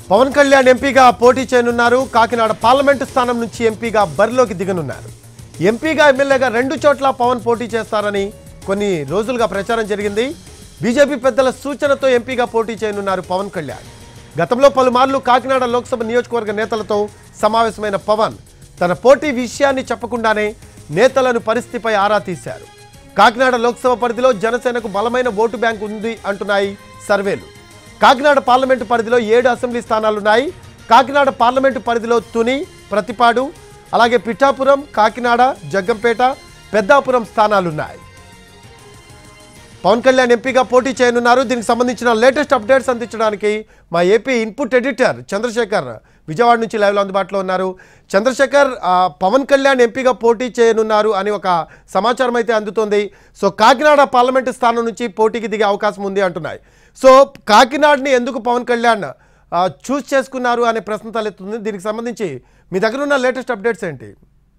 పవన్ కళ్యాణ్ ఎంపీగా పోటీ చేయనున్నారు కాకినాడ పార్లమెంటు స్థానం నుంచి ఎంపీగా బరిలోకి దిగనున్నారు ఎంపీగా ఎమ్మెల్యేగా రెండు చోట్ల పవన్ పోటీ చేస్తారని కొన్ని రోజులుగా ప్రచారం జరిగింది బీజేపీ పెద్దల సూచనతో ఎంపీగా పోటీ చేయనున్నారు పవన్ కళ్యాణ్ గతంలో పలుమార్లు కాకినాడ లోక్సభ నియోజకవర్గ నేతలతో సమావేశమైన పవన్ తన పోటీ విషయాన్ని చెప్పకుండానే నేతలను పరిస్థితిపై ఆరా తీశారు కాకినాడ లోక్సభ పరిధిలో జనసేనకు బలమైన ఓటు బ్యాంక్ ఉంది అంటున్నాయి సర్వేలు కాకినాడ పార్లమెంటు పరిధిలో ఏడు అసెంబ్లీ స్థానాలున్నాయి కాకినాడ పార్లమెంటు పరిధిలో తుని ప్రతిపాడు అలాగే పిఠాపురం కాకినాడ జగ్గంపేట పెద్దాపురం స్థానాలున్నాయి పవన్ కళ్యాణ్ ఎంపీగా పోటీ చేయనున్నారు దీనికి సంబంధించిన లేటెస్ట్ అప్డేట్స్ అందించడానికి మా AP input editor Chandrashekar Vijayawada నుంచి లైవ్లో అందుబాటులో ఉన్నారు చంద్రశేఖర్ ఆ, పవన్ కళ్యాణ్ ఎంపీగా పోటీ చేయనున్నారు అని ఒక సమాచారం అయితే అందుతోంది సో కాకినాడ పార్లమెంటు స్థానం నుంచి పోటీకి దిగే అవకాశం ఉంది అంటున్నాయి సో కాకినాడని ఎందుకు పవన్ కళ్యాణ్ ఆ, చూస్ చేసుకున్నారు అనే ప్రశ్న తలెత్తుంది దీనికి సంబంధించి మీ దగ్గర ఉన్న లేటెస్ట్ అప్డేట్స్ ఏంటి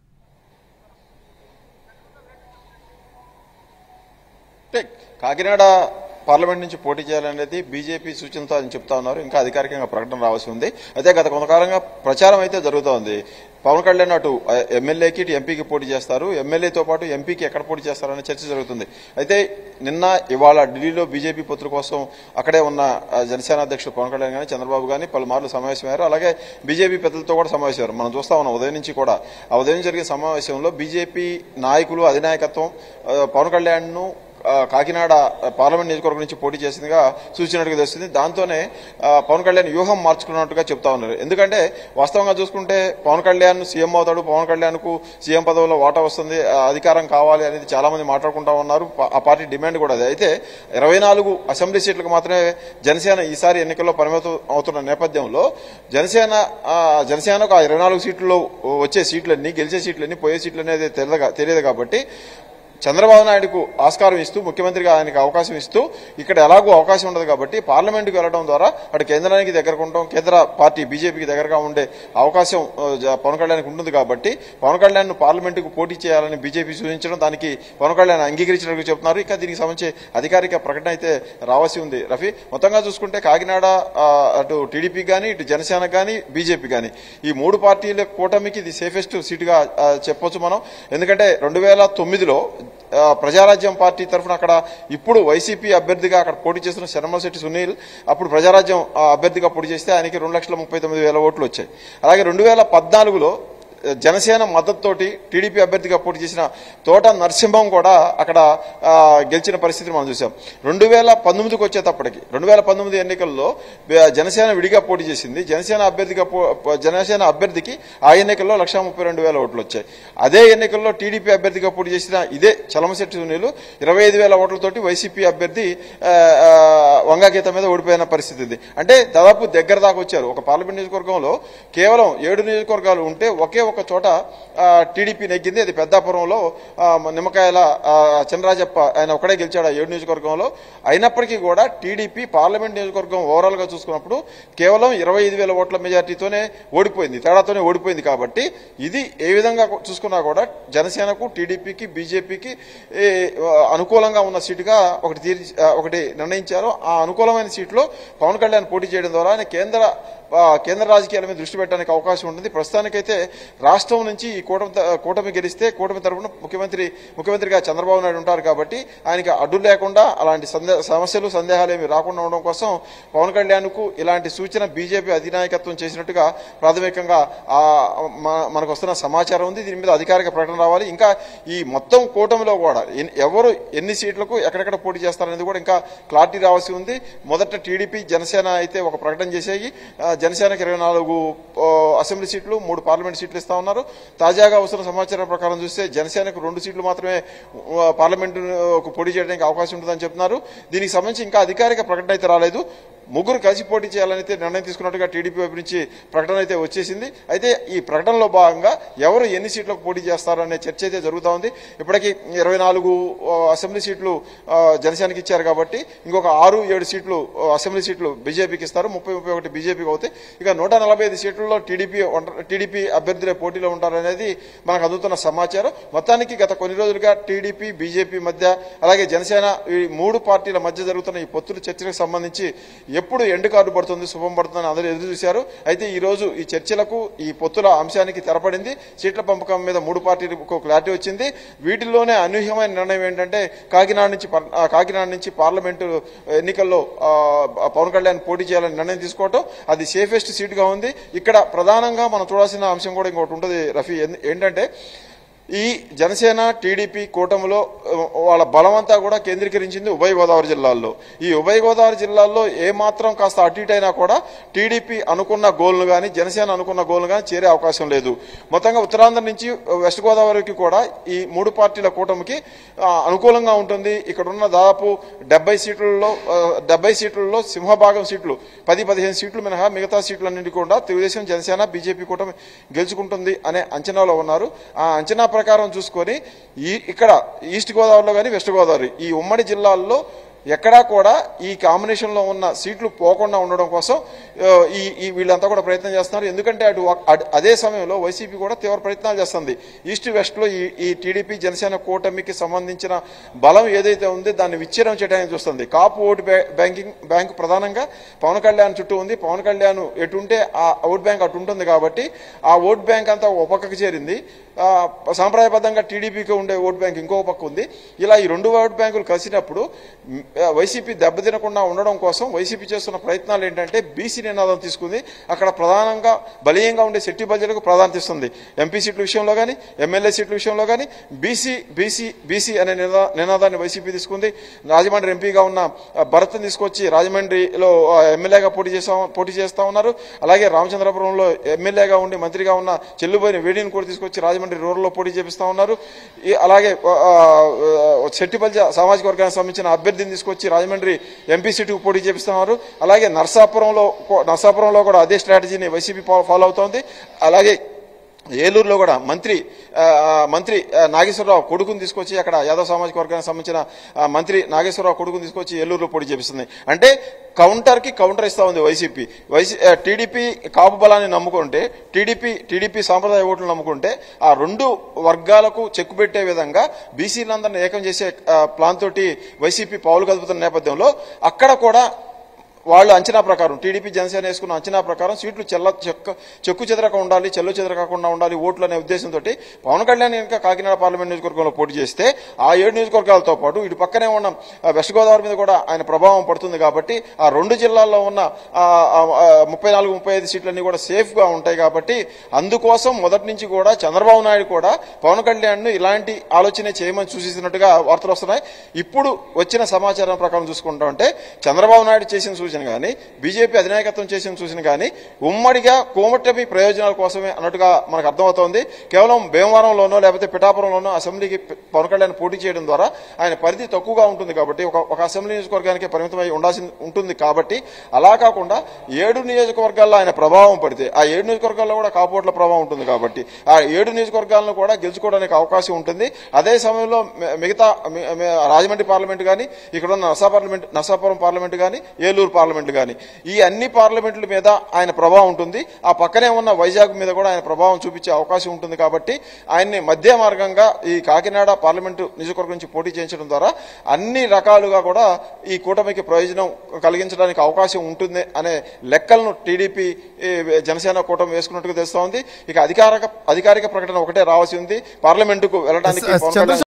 అంటే కాకినాడ పార్లమెంట్ నుంచి పోటీ చేయాలనేది బీజేపీ సూచనతో అని చెప్తా ఉన్నారు ఇంకా అధికారికంగా ప్రకటన రావాల్సి ఉంది అయితే గత కొంతకాలంగా ప్రచారం అయితే జరుగుతోంది పవన్ కళ్యాణ్ అటు ఆ, ఎమ్మెల్యేకి ఇటు ఎంపీకి పోటీ చేస్తారు ఎమ్మెల్యేతో పాటు ఎంపీకి ఎక్కడ పోటీ చేస్తారనే చర్చ జరుగుతుంది అయితే నిన్న ఇవాళ ఢిల్లీలో బీజేపీ పొత్తుల కోసం అక్కడే ఉన్న ఆ, జనసేన అధ్యక్షుడు పవన్ కళ్యాణ్ కానీ చంద్రబాబు కానీ పలుమార్లు సమావేశమయ్యారు అలాగే బీజేపీ పెద్దలతో కూడా సమావేశమయ్యారు మనం చూస్తా ఉన్నాం ఉదయం నుంచి కూడా ఆ ఉదయం జరిగే సమావేశంలో బీజేపీ నాయకులు అధినాయకత్వం ఆ, పవన్ కళ్యాణ్ను ఆ, కాకినాడ పార్లమెంట్ నియోజకవర్గం నుంచి పోటీ చేసిందిగా సూచించినట్టుగా తెలుస్తుంది దాంతోనే ఆ, పవన్ కళ్యాణ్ వ్యూహం మార్చుకున్నట్టుగా చెప్తా ఉన్నారు ఎందుకంటే వాస్తవంగా చూసుకుంటే పవన్ కళ్యాణ్ సీఎం అవుతాడు పవన్ కళ్యాణ్ కు సీఎం పదవిలో వాటా వస్తుంది ఆ, అధికారం కావాలి అనేది చాలా మంది మాట్లాడుకుంటా ఉన్నారు ప- ఆ పార్టీ డిమాండ్ కూడా అదే అయితే ఇరవై నాలుగు అసెంబ్లీ సీట్లకు మాత్రమే జనసేన ఈసారి ఎన్నికల్లో పరిమితం అవుతున్న నేపథ్యంలో జనసేన ఆ, జనసేనకు ఆ ఇరవై నాలుగు సీట్లలో వచ్చే సీట్లన్నీ గెలిచే సీట్లన్నీ పోయే సీట్లు అనేది తెలియదు తెలియదు కాబట్టి చంద్రబాబు నాయుడుకు ఆస్కారం ఇస్తూ ముఖ్యమంత్రిగా ఆయనకు అవకాశం ఇస్తూ ఇక్కడ ఎలాగో అవకాశం ఉండదు కాబట్టి పార్లమెంటుకు వెళ్లడం ద్వారా అటు కేంద్రానికి దగ్గరకు ఉండడం కేంద్ర పార్టీ బీజేపీకి దగ్గరగా ఉండే అవకాశం ఆ, జ- పవన్ కళ్యాణ్కి ఉంటుంది కాబట్టి పవన్ కళ్యాణ్ పార్లమెంటుకు పోటీ చేయాలని బీజేపీ సూచించడం దానికి పవన్ కళ్యాణ్ అంగీకరించినట్టు చెప్తున్నారు ఇక దీనికి సంబంధించి అధికారిక ప్రకటన అయితే రావాల్సి ఉంది రఫీ మొత్తంగా చూసుకుంటే కాకినాడ ఆ, అటు టీడీపీ కానీ ఇటు జనసేన కానీ బీజేపీ కానీ ఈ మూడు పార్టీల కూటమికి ఇది సేఫెస్ట్ సీటుగా ఆ, చెప్పొచ్చు మనం ఎందుకంటే రెండు వేల తొమ్మిదిలో ఆ, ప్రజారాజ్యం పార్టీ తరఫున అక్కడ ఇప్పుడు వైసీపీ అభ్యర్థిగా అక్కడ పోటీ చేస్తున్న శర్మశెట్టి సునీల్ అప్పుడు ప్రజారాజ్యం ఆ, అభ్యర్థిగా పోటీ చేస్తే ఆయనకి రెండు లక్షల ముప్పై తొమ్మిది వేల ఓట్లు వచ్చాయి అలాగే రెండు వేల పద్నాలుగులో జనసేన మద్దతుతోటి టీడీపీ అభ్యర్థిగా పోటీ చేసిన తోట నరసింహం కూడా అక్కడ ఆ, గెలిచిన పరిస్థితిని మనం చూసాం రెండు వేల పంతొమ్మిదికి వచ్చేటప్పటికి రెండు వేల పంతొమ్మిది ఎన్నికల్లో బ- జనసేన విడిగా పోటీ చేసింది జనసేన అభ్యర్థిగా పో- ప- జనసేన అభ్యర్థికి ఆ ఎన్నికల్లో లక్ష ముప్పై రెండు వేల ఓట్లు వచ్చాయి అదే ఎన్నికల్లో టీడీపీ అభ్యర్థిగా పోటీ చేసిన ఇదే చలమశెట్టి సునీలు ఇరవై ఐదు వేల ఓట్లతోటి వైసీపీ అభ్యర్థి ఆ, ఆ, వంగాగీత మీద ఓడిపోయిన పరిస్థితి ఉంది అంటే దాదాపు దగ్గర దాకా వచ్చారు ఒక పార్లమెంట్ నియోజకవర్గంలో కేవలం ఏడు నియోజకవర్గాలు ఉంటే ఒకే ఒక చోట ఆ, టీడీపీ నెగ్గింది అది పెద్దాపురంలో ఆ, నిమ్మకాయల ఆ, చంద్రరాజప్ప ఆయన ఒకడే గెలిచాడు ఆ ఏడు నియోజకవర్గంలో అయినప్పటికీ కూడా టీడీపీ పార్లమెంట్ నియోజకవర్గం ఓవరాల్ గా చూసుకున్నప్పుడు కేవలం ఇరవై ఐదు వేల ఓట్ల మెజార్టీతోనే ఓడిపోయింది తేడాతోనే ఓడిపోయింది కాబట్టి ఇది ఏ విధంగా చూసుకున్నా కూడా జనసేనకు టీడీపీకి బీజేపీకి అనుకూలంగా ఉన్న సీటుగా ఒకటి తీర్చి ఆ, ఒకటి నిర్ణయించారు ఆ అనుకూలమైన సీట్లో పవన్ కళ్యాణ్ పోటీ చేయడం ద్వారా ఆయన కేంద్ర ఆ, కేంద్ర రాజకీయాల మీద దృష్టి పెట్టడానికి అవకాశం ఉంటుంది ప్రస్తుతానికైతే రాష్ట్రం నుంచి ఈ కూటమి త- కూటమి గెలిస్తే కూటమి తరఫున ముఖ్యమంత్రి ముఖ్యమంత్రిగా చంద్రబాబు నాయుడు ఉంటారు కాబట్టి ఆయనకి అడ్డు లేకుండా అలాంటి సందే సమస్యలు సందేహాలు ఏమి రాకుండా ఉండడం కోసం పవన్ కళ్యాణ్కు ఇలాంటి సూచన బీజేపీ అధినాయకత్వం చేసినట్టుగా ప్రాథమికంగా ఆ, మ- మనకు వస్తున్న సమాచారం ఉంది దీని మీద అధికారిక ప్రకటన రావాలి ఇంకా ఈ మొత్తం కూటమిలో కూడా ఎన్- ఎవరు ఎన్ని సీట్లకు ఎక్కడెక్కడ పోటీ చేస్తారనేది కూడా ఇంకా క్లారిటీ రావాల్సి ఉంది మొదట టీడీపీ జనసేన అయితే ఒక ప్రకటన చేసేయి ఆ, జనసేనకి ఇరవై నాలుగు ఆ, అసెంబ్లీ సీట్లు మూడు పార్లమెంట్ సీట్లు ఇస్తా ఉన్నారు తాజాగా వస్తున్న సమాచారం ప్రకారం చూస్తే జనసేనకు రెండు సీట్లు మాత్రమే ఆ, పార్లమెంటు పోటీ చేయడానికి అవకాశం ఉంటుందని చెప్తున్నారు దీనికి సంబంధించి ఇంకా అధికారిక ప్రకటన అయితే రాలేదు ముగ్గురు కలిసి పోటీ చేయాలని అయితే నిర్ణయం తీసుకున్నట్టుగా టీడీపీ వైపు నుంచి ప్రకటన అయితే వచ్చేసింది అయితే ఈ ప్రకటనలో భాగంగా ఎవరు ఎన్ని సీట్లకు పోటీ చేస్తారు అనే చర్చ అయితే జరుగుతూ ఉంది ఇప్పటికీ ఇరవై నాలుగు ఆ, అసెంబ్లీ సీట్లు ఆ, జనసేనకి ఇచ్చారు కాబట్టి ఇంకొక ఆరు ఏడు సీట్లు ఆ, అసెంబ్లీ సీట్లు బీజేపీకి ఇస్తారు ముప్పై ముప్పై ఒకటి బీజేపీకి అవుతాయి ఇక నూట నలభై ఐదు సీట్లలో టీడీపీ ఒంట- టీడీపీ అభ్యర్థులే పోటీలో ఉంటారనేది మనకు అందుతున్న సమాచారం మొత్తానికి గత కొన్ని రోజులుగా టీడీపీ బీజేపీ మధ్య అలాగే జనసేన ఈ మూడు పార్టీల మధ్య జరుగుతున్న ఈ పొత్తుల చర్చలకు సంబంధించి ఎప్పుడు ఎండు కార్డు పడుతుంది శుభం పడుతుందని అందరూ ఎదురు చూశారు అయితే ఈ రోజు ఈ చర్చలకు ఈ పొత్తుల అంశానికి తెరపడింది సీట్ల పంపకం మీద మూడు పార్టీలకు క్లారిటీ వచ్చింది వీటిల్లోనే అనూహ్యమైన నిర్ణయం ఏంటంటే కాకినాడ నుంచి పర్- ఆ, కాకినాడ నుంచి పార్లమెంటు ఎన్నికల్లో ఆ, పవన్ కళ్యాణ్ పోటీ చేయాలని నిర్ణయం తీసుకోవటం అది సేఫెస్ట్ సీట్గా ఉంది ఇక్కడ ప్రధానంగా మనం చూడాల్సిన అంశం కూడా ఇంకోటి ఉంటుంది రఫీ ఏంది- ఏంటంటే ఈ జనసేన టీడీపీ కూటమిలో ఆ, వాళ్ళ బలమంతా కూడా కేంద్రీకరించింది ఉభయ గోదావరి జిల్లాల్లో ఈ ఉభయ గోదావరి జిల్లాల్లో ఏమాత్రం కాస్త అటు ఇటు అయినా కూడా టీడీపీ అనుకున్న గోల్ను కానీ జనసేన అనుకున్న గోల్ను కానీ చేరే అవకాశం లేదు మొత్తంగా ఉత్తరాంధ్ర నుంచి వెస్ట్ గోదావరికి కూడా ఈ మూడు పార్టీల కూటమికి ఆ, అనుకూలంగా ఉంటుంది ఇక్కడ ఉన్న దాదాపు డెబ్బై సీట్లలో ఆ, డెబ్బై సీట్లలో సింహభాగం సీట్లు పది పదిహేను సీట్లు మినహా మిగతా సీట్లన్నింటి కూడా తెలుగుదేశం జనసేన బీజేపీ కూటమి గెలుచుకుంటుంది అనే అంచనాలో ఉన్నారు ఆ అంచనా ప్రకారం చూసుకొని ఈ ఇక్కడ ఈస్ట్ గోదావరిలో కానీ వెస్ట్ గోదావరి ఈ ఉమ్మడి జిల్లాల్లో ఎక్కడా కూడా ఈ కాంబినేషన్ లో ఉన్న సీట్లు పోకుండా ఉండడం కోసం ఆ, ఈ ఈ వీళ్ళంతా కూడా ప్రయత్నం చేస్తున్నారు ఎందుకంటే అటు అటు- అదే సమయంలో వైసీపీ కూడా తీవ్ర ప్రయత్నాలు చేస్తుంది ఈస్ట్ వెస్ట్ లో ఈ ఈ టీడీపీ జనసేన కూటమికి సంబంధించిన బలం ఏదైతే ఉందో దాన్ని విచ్ఛేదం చేయడానికి చూస్తుంది కాపు ఓటు బ్యా- బ్యాంకింగ్ బ్యాంకు ప్రధానంగా పవన్ కళ్యాణ్ చుట్టూ ఉంది పవన్ కళ్యాణ్ ఎటుంటే ఆ ఓట్ బ్యాంక్ అటు ఉంటుంది కాబట్టి ఆ ఓట్ బ్యాంక్ అంతా ఒక పక్కకు చేరింది ఆ, సాంప్రదాయబద్ధంగా టీడీపీకి ఉండే ఓట్ బ్యాంక్ ఇంకో పక్క ఉంది ఇలా ఈ రెండు ఓట్ బ్యాంకులు కలిసినప్పుడు మ్, ఆ, వైసీపీ దెబ్బతినకుండా ఉండడం కోసం వైసీపీ చేస్తున్న ప్రయత్నాలు ఏంటంటే బీసీ నినాదం తీసుకుంది అక్కడ ప్రధానంగా బలీయంగా ఉండే శెట్టి బడ్జెట్కు ప్రాధాన్యత ఇస్తుంది ఎంపీ సీట్ల విషయంలో కానీ ఎమ్మెల్యే సీట్ల విషయంలో కానీ బీసీ బీసీ బీసీ అనే నినా- నినాదాన్ని వైసీపీ తీసుకుంది రాజమండ్రి ఎంపీగా ఉన్న ఆ, భరత్ని తీసుకొచ్చి రాజమండ్రిలో ఆ, ఎమ్మెల్యేగా పోటీ చేస్తా పోటీ చేస్తా ఉన్నారు అలాగే రామచంద్రపురంలో ఎమ్మెల్యేగా ఉండి మంత్రిగా ఉన్న చెల్లుబోయిన వేడిని కూడా తీసుకొచ్చి రాజమండ్రి రూరల్లో పోటీ చేపిస్తా ఉన్నారు ఈ అలాగే ఆ, ఆ, శెట్టిపల్లి సామాజిక వర్గానికి సంబంధించిన అభ్యర్థిని తీసుకొచ్చి రాజమండ్రి ఎంపీ సీటుకు పోటీ చేపిస్తున్నారు అలాగే నర్సాపురంలో కూ- నర్సాపురంలో కూడా అదే స్ట్రాటజీని వైసీపీ ఫా- ఫాలో అవుతోంది అలాగే ఏలూరులో కూడా మంత్రి ఆ, ఆ, మంత్రి ఆ, నాగేశ్వరరావు కొడుకుని తీసుకొచ్చి అక్కడ యాదవ్ సామాజిక వర్గానికి సంబంధించిన ఆ, మంత్రి నాగేశ్వరరావు కొడుకుని తీసుకొచ్చి ఏలూరులో పోటీ చేపిస్తుంది అంటే కౌంటర్ కి కౌంటర్ ఇస్తా ఉంది వైసీపీ వైసీ ఆ, టీడీపీ కాపు బలాన్ని నమ్ముకుంటే టీడీపీ టీడీపీ సాంప్రదాయ ఓట్లు నమ్ముకుంటే ఆ రెండు వర్గాలకు చెక్కు పెట్టే విధంగా బీసీలందరినీ ఏకం చేసే ఆ, ప్లాన్ తోటి వైసీపీ పావులు కదుపుతున్న నేపథ్యంలో అక్కడ కూడా వాళ్ళు అంచనా ప్రకారం టీడీపీ జనసేన వేసుకున్న అంచనా ప్రకారం సీట్లు చెల్ల చెక్క చెక్కు చెదరక ఉండాలి చెల్లు చెదరకుండా ఉండాలి ఓట్లు అనే ఉద్దేశంతో పవన్ కళ్యాణ్ కనుక కాకినాడ పార్లమెంట్ నియోజకవర్గంలో పోటీ చేస్తే ఆ ఏడు నియోజకవర్గాలతో పాటు ఇటు పక్కనే ఉన్న ఆ, వెస్ట్ గోదావరి మీద కూడా ఆయన ప్రభావం పడుతుంది కాబట్టి ఆ రెండు జిల్లాల్లో ఉన్న ఆ, ఆ, ఆ, ముప్పై నాలుగు ముప్పై ఐదు సీట్లన్నీ కూడా సేఫ్ గా ఉంటాయి కాబట్టి అందుకోసం మొదటి నుంచి కూడా చంద్రబాబు నాయుడు కూడా పవన్ కళ్యాణ్ ను ఇలాంటి ఆలోచనే చేయమని సూచిస్తున్నట్టుగా వార్తలు వస్తున్నాయి ఇప్పుడు వచ్చిన సమాచారం ప్రకారం చూసుకుంటా ఉంటే చంద్రబాబు నాయుడు చేసిన సూచన కానీ బీజేపీ అధినాయకత్వం చేసిన సూచన కానీ ఉమ్మడిగా కోమటమి ప్రయోజనాల కోసమే అన్నట్టుగా మనకు అర్థమవుతోంది కేవలం భీమవరంలోనో లేకపోతే పిఠాపురంలోనో అసెంబ్లీకి పవన్ కళ్యాణ్ పోటీ చేయడం ద్వారా ఆయన పరిధి తక్కువగా ఉంటుంది కాబట్టి ఒక ఒక అసెంబ్లీ నియోజకవర్గానికి పరిమితమై ఉండాల్సి ఉంటుంది కాబట్టి అలా కాకుండా ఏడు నియోజకవర్గాల్లో ఆయన ప్రభావం పడితే ఆ ఏడు నియోజకవర్గాల్లో కూడా కాపోట్ల ప్రభావం ఉంటుంది కాబట్టి ఆ ఏడు నియోజకవర్గాలను కూడా గెలుచుకోవడానికి అవకాశం ఉంటుంది అదే సమయంలో మి- మిగతా మి- మి- రాజమండ్రి పార్లమెంట్ కానీ ఇక్కడ ఉన్న నర్సా పార్లమెంట్ నర్సాపురం పార్లమెంట్ కానీ ఏలూరు పార్లమెంట్ కానీ ఈ అన్ని పార్లమెంట్ల మీద ఆయన ప్రభావం ఉంటుంది ఆ పక్కనే ఉన్న వైజాగ్ మీద కూడా ఆయన ప్రభావం చూపించే అవకాశం ఉంటుంది కాబట్టి ఆయన్ని మధ్య మార్గంగా ఈ కాకినాడ పార్లమెంటు నియోజకవర్గం నుంచి పోటీ చేయించడం ద్వారా అన్ని రకాలుగా కూడా ఈ కూటమికి ప్రయోజనం కలిగించడానికి అవకాశం ఉంటుంది అనే లెక్కలను టీడీపీ ఈ జనసేన కూటమి వేసుకున్నట్టుగా తెలుస్తా ఉంది ఇక అధికారిక అధికారిక ప్రకటన ఒకటే రావాల్సి ఉంది పార్లమెంటుకు వెళ్ళడానికి ఎస్, ఎస్, పవన్ కళ్యాణ్